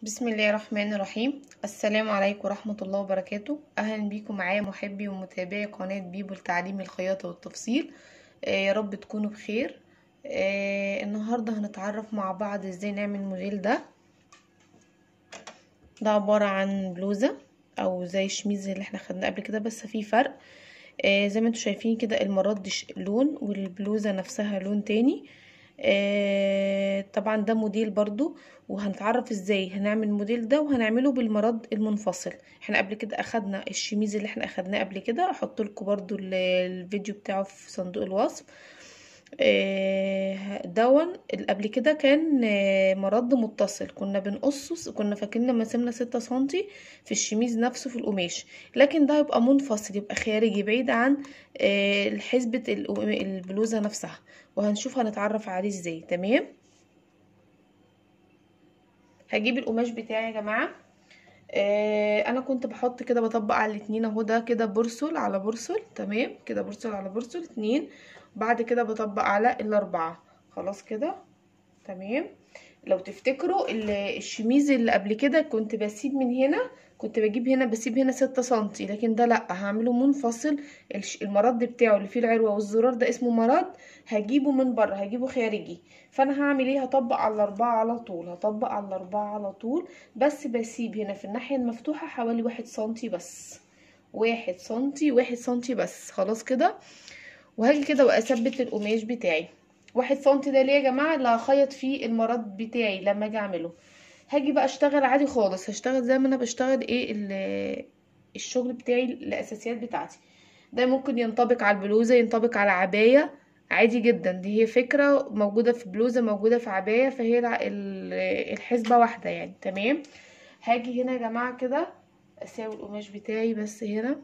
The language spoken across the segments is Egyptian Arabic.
بسم الله الرحمن الرحيم السلام عليكم ورحمة الله وبركاته أهلا بيكم معايا محبي ومتابعي قناة بيبو لتعليم الخياطة والتفصيل آه يا رب تكونوا بخير آه النهاردة هنتعرف مع بعض ازاي نعمل الموديل ده ده عبارة عن بلوزة او زي الشميز اللي احنا خدناه قبل كده بس في فرق آه زي ما انتوا شايفين كده المرد لون والبلوزة نفسها لون تاني آه طبعا ده موديل برضو وهنتعرف ازاي هنعمل الموديل ده وهنعمله بالمرد المنفصل احنا قبل كده اخدنا الشميز اللي احنا اخدناه قبل كده احط لكم برضو الفيديو بتاعه في صندوق الوصف آه دون قبل كده كان آه مرد متصل كنا بنقصه كنا فاكرين لما سمنا ستة سنتي في الشميز نفسه في القماش لكن ده يبقى منفصل يبقى خارجي بعيد عن آه حسبة البلوزة نفسها وهنشوف هنتعرف عليه ازاي تمام هجيب القماش بتاعي يا جماعه آه انا كنت بحط كده بطبق على الاتنين اهو ده كده برسل على برسل تمام كده برسل على برسل اتنين بعد كده بطبق على الاربعه خلاص كده تمام لو تفتكروا الشميز اللي قبل كده كنت بسيب من هنا كنت بجيب هنا بسيب هنا ستة سنتي لكن ده لا هعمله منفصل المرد بتاعه اللي فيه العروة والزرار ده اسمه مرد هجيبه من بره هجيبه خارجي فانا هعمل ايه هطبق على الاربعة على طول هطبق على الاربعة على طول بس بسيب هنا في الناحية المفتوحة حوالي واحد سنتي بس واحد سنتي واحد سنتي بس خلاص كده وهاجي كده واثبت القماش بتاعي واحد سنتي ده ليه يا جماعة اللي هخيط فيه المرد بتاعي لما اجي اعمله هاجي بقى اشتغل عادي خالص هشتغل زي ما انا بشتغل ايه الشغل بتاعي الاساسيات بتاعتي ده ممكن ينطبق على البلوزه ينطبق على عبايه عادي جدا دي هي فكره موجوده في بلوزه موجوده في عبايه فهي الحسبه واحده يعني تمام هاجي هنا يا جماعه كده اساوي القماش بتاعي بس هنا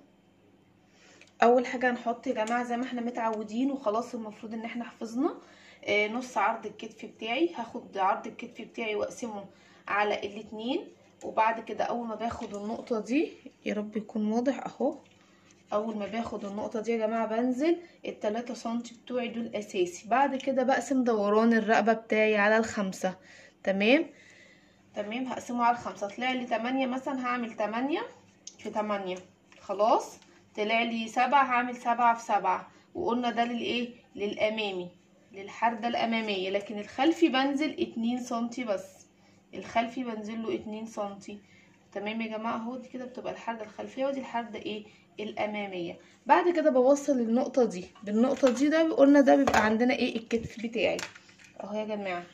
اول حاجه هنحط يا جماعه زي ما احنا متعودين وخلاص المفروض ان احنا حفظنا آه نص عرض الكتف بتاعي هاخد عرض الكتف بتاعي واقسمه على الاتنين وبعد كده اول ما باخد النقطة دي يا رب يكون واضح اهو اول ما باخد النقطة دي يا جماعة بنزل التلاتة سنتي بتوعي دول اساسي بعد كده بقسم دوران الرقبة بتاعي على الخمسة تمام تمام هقسمه على الخمسة طلع لي تمانية مثلا هعمل تمانية في تمانية خلاص طلع لي سبعة هعمل سبعة في سبعة وقلنا ده للايه للامامي للحردة الامامية لكن الخلفي بنزل اتنين سنتي بس الخلفي بنزل له اتنين سنتي تمام يا جماعه اهو دي كده بتبقى الحرده الخلفيه ودي الحرده ايه الاماميه بعد كده بوصل النقطه دي بالنقطه دي ده قلنا ده بيبقى عندنا ايه الكتف بتاعي اهو يا جماعه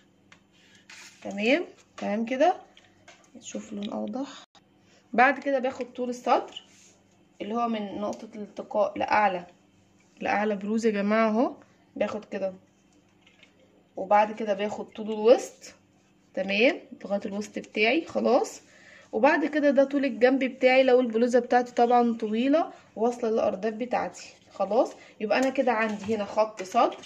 تمام تمام كده نشوف لون اوضح بعد كده باخد طول الصدر اللي هو من نقطه الالتقاء لاعلى لاعلى بروز يا جماعه اهو باخد كده وبعد كده باخد طول الوسط تمام لغايه الوسط بتاعي خلاص وبعد كده ده طول الجنب بتاعي لو البلوزه بتاعتي طبعا طويله واصله للارداف بتاعتي خلاص يبقى انا كده عندي هنا خط صدر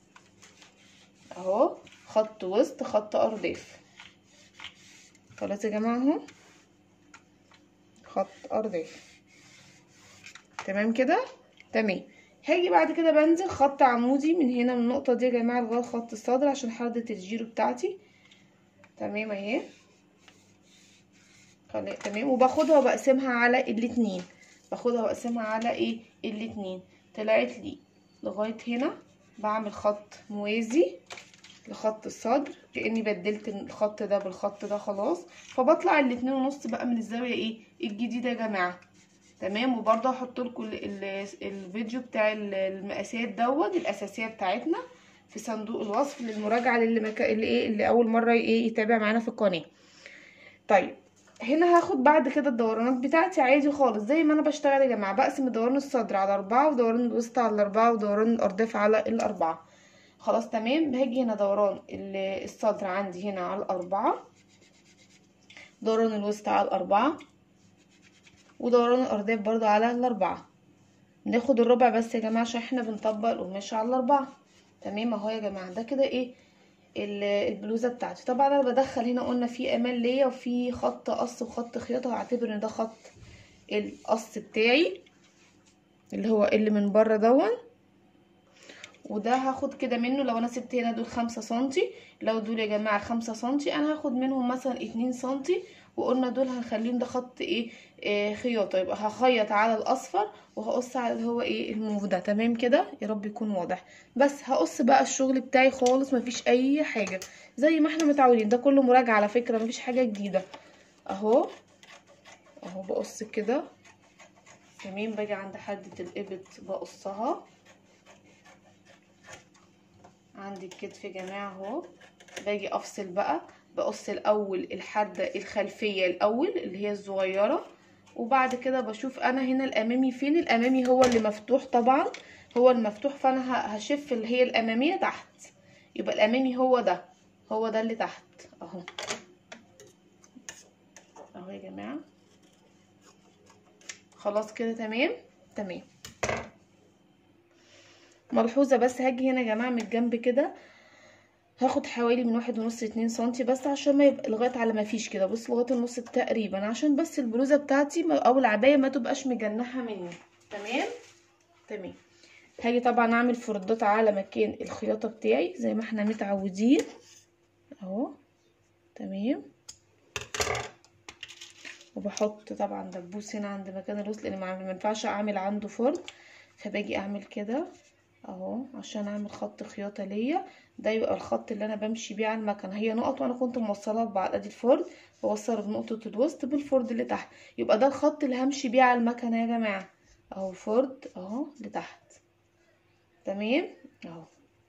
اهو خط وسط خط ارداف خلاص يا جماعه اهو خط ارداف تمام كده تمام هاجي بعد كده بنزل خط عمودي من هنا من النقطه دي يا جماعه لغايه خط الصدر عشان حرده الجيرو بتاعتي تمام اهي تمام وباخدها وبقسمها على الاتنين باخدها واقسمها على ايه الاتنين طلعت لي لغايه هنا بعمل خط موازي لخط الصدر كاني بدلت الخط ده بالخط ده خلاص فبطلع الاتنين ونص بقى من الزاويه ايه الجديده يا جماعه تمام وبرضه هحط لكم الفيديو بتاع المقاسات دوت الاساسيه بتاعتنا في صندوق الوصف للمراجعه للي مكا... اللي ايه اللي اول مره ايه يتابع معانا في القناه طيب هنا هاخد بعد كده الدورانات بتاعتي عادي خالص زي ما انا بشتغل يا جماعه بقسم دوران الصدر على أربعة ودوران الوسط على أربعة ودوران الارداف على الأربعة خلاص تمام هاجي هنا دوران الصدر عندي هنا على الأربعة دوران الوسط على الأربعة ودوران الأرداف برضو على الأربعة ناخد الربع بس يا جماعه عشان احنا بنطبق القماش على الأربعة تمام اهو يا جماعه ده كده ايه البلوزه بتاعتي طبعا انا بدخل هنا قلنا في امان ليا وفي خط قص وخط خياطه هعتبر ان ده خط القص بتاعي اللي هو اللي من بره دون وده هاخد كده منه لو انا سبت هنا دول خمسة سنتي لو دول يا جماعة خمسة سنتي انا هاخد منهم مثلا اتنين سنتي وقلنا دول هنخليهم ده خط ايه, إيه خياطة يبقى هخيط على الاصفر وهقص على اللي هو ايه الموف ده تمام كده يا رب يكون واضح بس هقص بقى الشغل بتاعي خالص مفيش اي حاجة زي ما احنا متعودين ده كله مراجعة على فكرة مفيش حاجة جديدة اهو اهو بقص كده تمام باجي عند حدة الابط بقصها عندي الكتف يا جماعة اهو باجي افصل بقى بقص الاول الحدة الخلفية الاول اللي هي الصغيرة وبعد كده بشوف انا هنا الامامي فين الامامي هو اللي مفتوح طبعا هو المفتوح فانا هشف اللي هي الامامية تحت يبقى الامامي هو ده هو ده اللي تحت اهو اهو يا جماعة خلاص كده تمام تمام ملحوظة بس هاجي هنا يا جماعة من الجنب كده هاخد حوالي من واحد ونص اتنين سنتي بس عشان ما يبقى لغاية على ما فيش كده بص لغاية النص تقريبا عشان بس البلوزة بتاعتي او العباية ما تبقاش مجنحة مني تمام تمام هاجي طبعا اعمل فردات على مكان الخياطة بتاعي زي ما احنا متعودين اهو تمام وبحط طبعا دبوس هنا عند مكان الوصل لان ما ينفعش اعمل عنده فرن فباجي اعمل كده اهو عشان اعمل خط خياطه ليا ده يبقى الخط اللي انا بمشي بيه على المكنه هي نقط وانا كنت موصلها ببعض ادي الفرد بوصل نقطه الوسط بالفرد اللي تحت يبقى ده الخط اللي همشي بيه على المكنه يا جماعه اهو فرد اهو لتحت تمام اهو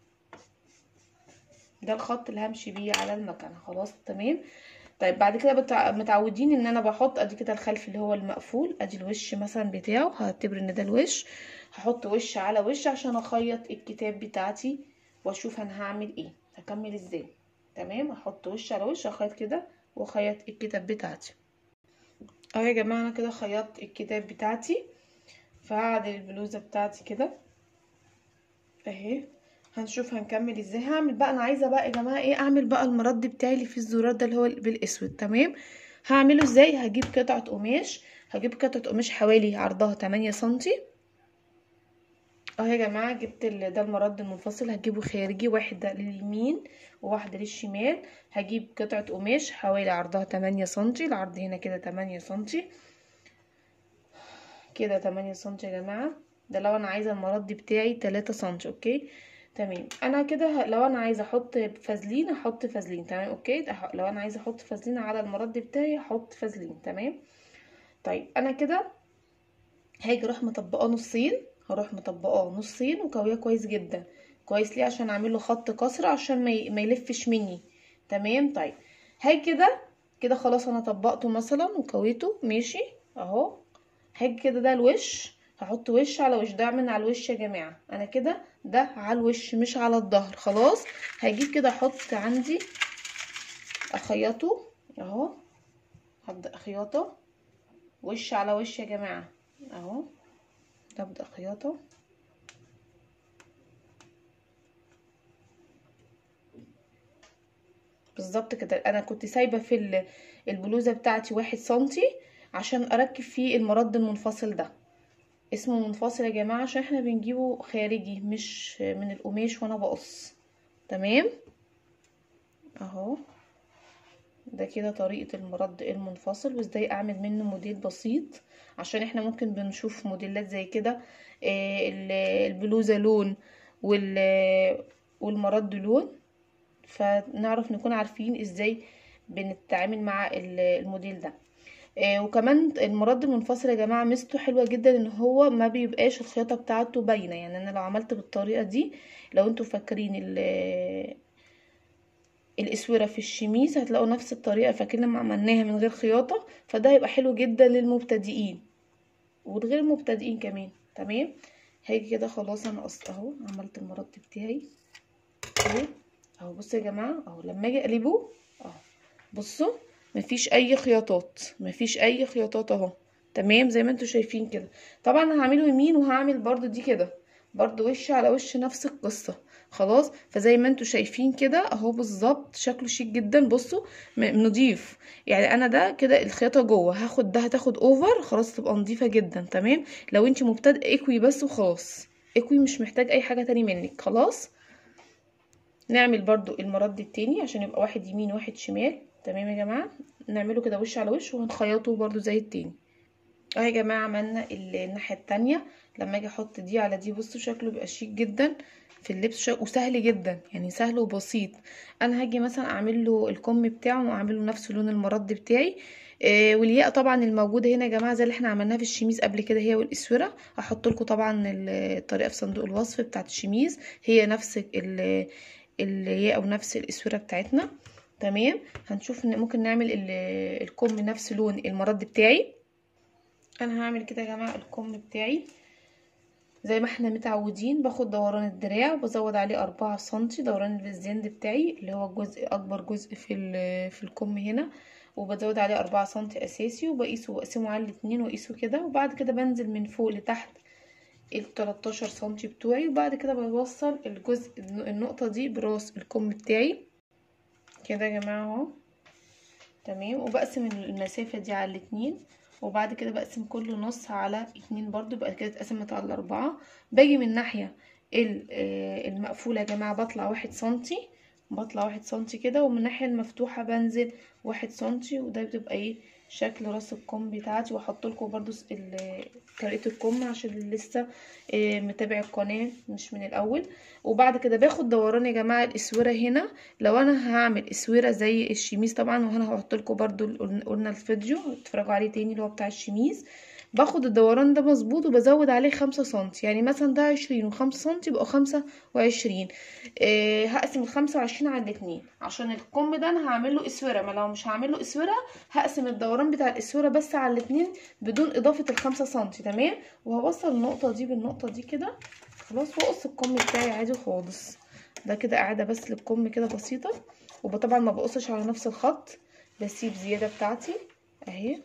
ده الخط اللي همشي بيه على المكنه خلاص تمام طيب بعد كده بتع... متعودين ان انا بحط ادي كده الخلف اللي هو المقفول ادي الوش مثلا بتاعه هعتبر ان ده الوش هحط وش على وش عشان اخيط الكتاب بتاعتي واشوف انا هعمل ايه هكمل ازاي تمام احط وش على وش اخيط كده واخيط الكتاب بتاعتي اهو يا جماعه انا كده خيطت الكتاب بتاعتي فهعدل البلوزه بتاعتي كده اهي هنشوف هنكمل ازاي هعمل بقى انا عايزه بقى يا جماعه ايه اعمل بقى المرد بتاعي اللي فيه الزرار ده اللي هو بالاسود تمام هعمله ازاي هجيب قطعه قماش هجيب قطعه قماش حوالي عرضها 8 سنتي اهو يا جماعه جبت ده المرد المنفصل هجيبه خارجي واحده لليمين وواحده للشمال هجيب قطعه قماش حوالي عرضها 8 سنتي العرض هنا كده 8 سنتي كده 8 سنتي يا جماعه ده لو انا عايزه المرد بتاعي 3 سنتي اوكي تمام انا كده لو انا عايزه احط فازلين احط فازلين تمام اوكي لو انا عايزه احط فازلين على المرد بتاعي احط فازلين تمام طيب انا كده هاجي اروح مطبقاه نصين هروح مطبقاه نصين وكويه كويس جدا كويس ليه عشان اعمل له خط كسر عشان ما ما يلفش مني تمام طيب هاجي كده كده خلاص انا طبقته مثلا وكويته ماشي اهو هاجي كده ده الوش هحط وش على وش ده من على الوش يا جماعه انا كده ده على الوش مش على الظهر خلاص هجيب كده احط عندي اخيطه اهو هبدا خياطه وش على وش يا جماعه اهو ابدا خياطه بالظبط كده انا كنت سايبه في البلوزه بتاعتي واحد سنتي عشان اركب فيه المرد المنفصل ده اسمه منفصل يا جماعه عشان احنا بنجيبه خارجي مش من القماش وانا بقص تمام اهو ده كده طريقه المرد المنفصل وازاي اعمل منه موديل بسيط عشان احنا ممكن بنشوف موديلات زي كده البلوزه لون والمرد لون فنعرف نكون عارفين ازاي بنتعامل مع الموديل ده آه وكمان المرد المنفصل يا جماعه ميزته حلوه جدا ان هو ما بيبقاش الخياطه بتاعته باينه يعني انا لو عملت بالطريقه دي لو انتوا فاكرين الاسوره في الشميس هتلاقوا نفس الطريقه فاكرين لما عملناها من غير خياطه فده هيبقى حلو جدا للمبتدئين والغير المبتدئين كمان تمام هاجي كده خلاص انا قصت اهو عملت المرد بتاعي اهو اهو بصوا يا جماعه اهو لما اجي اقلبه اهو بصوا مفيش اي خياطات مفيش اي خياطات اهو تمام زي ما انتوا شايفين كده طبعا هعمله يمين وهعمل برضو دي كده برضو وش على وش نفس القصه خلاص فزي ما انتوا شايفين كده اهو بالظبط شكله شيك جدا بصوا نضيف يعني انا ده كده الخياطه جوه هاخد ده هتاخد اوفر خلاص تبقى نضيفه جدا تمام لو انت مبتدئه اكوي بس وخلاص اكوي مش محتاج اي حاجه تاني منك خلاص نعمل برضو المرد التاني عشان يبقى واحد يمين واحد شمال تمام يا جماعه نعمله كده وش على وش وهنخيطه برضو زي التاني اهو يا جماعه عملنا الناحيه التانية لما اجي احط دي على دي بصوا شكله بيبقى شيك جدا في اللبس شك... وسهل جدا يعني سهل وبسيط انا هاجي مثلا اعمل له الكم بتاعه واعمل له نفس لون المرد بتاعي آه والياقه طبعا الموجوده هنا يا جماعه زي اللي احنا عملناها في الشميز قبل كده هي والاسوره هحط لكم طبعا الطريقه في صندوق الوصف بتاعه الشميز هي نفس الياقه ونفس الاسوره بتاعتنا تمام هنشوف ان ممكن نعمل الكم نفس لون المرد بتاعي انا هعمل كده يا جماعه الكم بتاعي زي ما احنا متعودين باخد دوران الدراع وبزود عليه أربعة سنتي دوران الفيزيند بتاعي اللي هو الجزء اكبر جزء في في الكم هنا وبزود عليه أربعة سنتي اساسي وبقيسه واقسمه على الاتنين واقيسه كده وبعد كده بنزل من فوق لتحت التلاتاشر سنتي بتوعي وبعد كده بوصل الجزء النقطة دي براس الكم بتاعي كده يا جماعة اهو تمام وبقسم المسافة دي على الاتنين وبعد كده بقسم كل نص على اتنين برضو بقى كده اتقسمت على الاربعة باجي من الناحية المقفولة يا جماعة بطلع واحد سنتي بطلع واحد سنتي كده ومن الناحية المفتوحة بنزل واحد سنتي وده بتبقى ايه شكل راس الكم بتاعتي واحط لكم برضو طريقه الكم عشان اللي لسه متابع القناه مش من الاول وبعد كده باخد دوران يا جماعه الاسوره هنا لو انا هعمل اسوره زي الشميز طبعا وهنا هحط لكم برضو قلنا الفيديو اتفرجوا عليه تاني اللي هو بتاع الشميز باخد الدوران ده مظبوط وبزود عليه خمسة سنتي يعني مثلا ده عشرين وخمسة سنتي يبقوا خمسة وعشرين إيه هقسم الخمسة وعشرين على الاتنين عشان الكم ده انا هعمل له اسوره ما لو مش هعمل له اسوره هقسم الدوران بتاع الاسوره بس على الاتنين بدون اضافه الخمسة سنتي تمام وهوصل النقطه دي بالنقطه دي كده خلاص واقص الكم بتاعي عادي خالص ده كده قاعده بس للكم كده بسيطه وطبعا ما بقصش على نفس الخط بسيب زياده بتاعتي اهي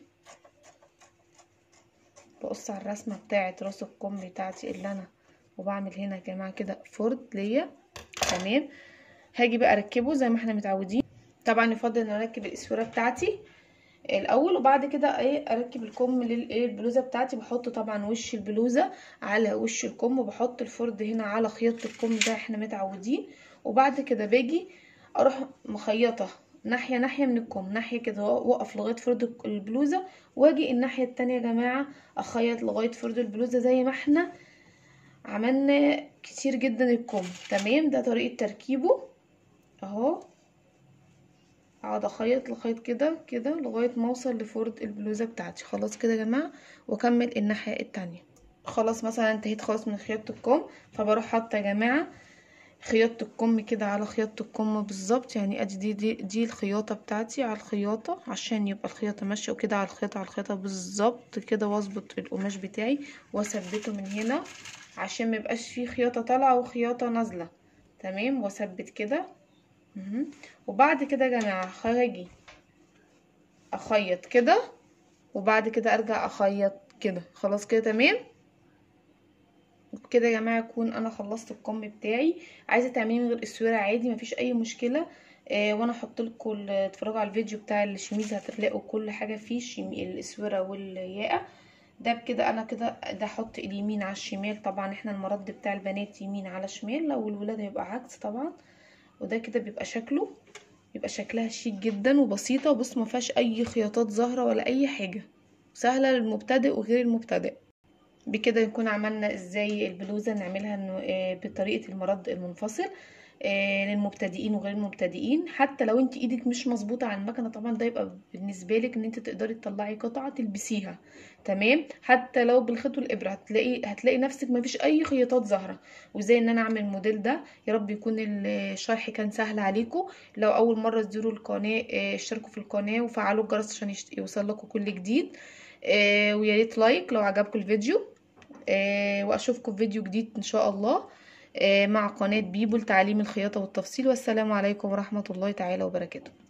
بقص على الرسمه بتاعه راس الكم بتاعتي اللي انا وبعمل هنا يا جماعه كده فرد ليا تمام هاجي بقى اركبه زي ما احنا متعودين طبعا يفضل ان اركب الاسوره بتاعتي الاول وبعد كده ايه اركب الكم للبلوزه بتاعتي بحط طبعا وش البلوزه على وش الكم وبحط الفرد هنا على خياطه الكم زي احنا متعودين وبعد كده باجي اروح مخيطه ناحيه ناحيه من الكم ناحيه كده واقف لغايه فرد البلوزه واجي الناحيه التانية يا جماعه اخيط لغايه فرد البلوزه زي ما احنا عملنا كتير جدا الكم تمام ده طريقه تركيبه اهو اقعد اخيط لغايه كده كده لغايه ما اوصل لفرد البلوزه بتاعتي خلاص كده يا جماعه واكمل الناحيه التانية خلاص مثلا انتهيت خلاص من خياطه الكم فبروح حاطه يا جماعه خياطة الكم كده على خياطة الكم بالظبط يعني ادي دي, دي دي الخياطة بتاعتي على الخياطة عشان يبقى الخياطة ماشية وكده على الخياطة على الخياطة بالظبط كده واظبط القماش بتاعي واثبته من هنا عشان ميبقاش فيه خياطة طالعة وخياطة نازلة تمام واثبت كده وبعد كده يا جماعة هاجي اخيط كده وبعد كده ارجع اخيط كده خلاص كده تمام كده يا جماعه اكون انا خلصت الكم بتاعي عايزه تعمليه من غير اسوره عادي مفيش اي مشكله آه وانا احط لكم اتفرجوا على الفيديو بتاع الشميز هتلاقوا كل حاجه فيه الاسوره والياقه ده بكده انا كده ده احط اليمين على الشمال طبعا احنا المرد بتاع البنات يمين على شمال لو الولاد هيبقى عكس طبعا وده كده بيبقى شكله بيبقى شكلها شيك جدا وبسيطه وبص ما فيهاش اي خياطات ظاهره ولا اي حاجه سهله للمبتدئ وغير المبتدئ بكده نكون عملنا ازاي البلوزه نعملها بطريقه المرد المنفصل للمبتدئين وغير المبتدئين حتى لو انت ايدك مش مظبوطه على المكنه طبعا ده يبقى بالنسبه لك ان انت تقدري تطلعي قطعه تلبسيها تمام حتى لو بالخيط والابره هتلاقي هتلاقي نفسك مفيش اي خياطات ظاهره وازاي ان انا اعمل الموديل ده يا رب يكون الشرح كان سهل عليكم لو اول مره تزوروا القناه اشتركوا في القناه وفعلوا الجرس عشان يوصل لكم كل جديد ويا ريت لايك لو عجبكم الفيديو واشوفكم في فيديو جديد ان شاء الله مع قناه بيبو لتعليم الخياطه والتفصيل والسلام عليكم ورحمه الله تعالى وبركاته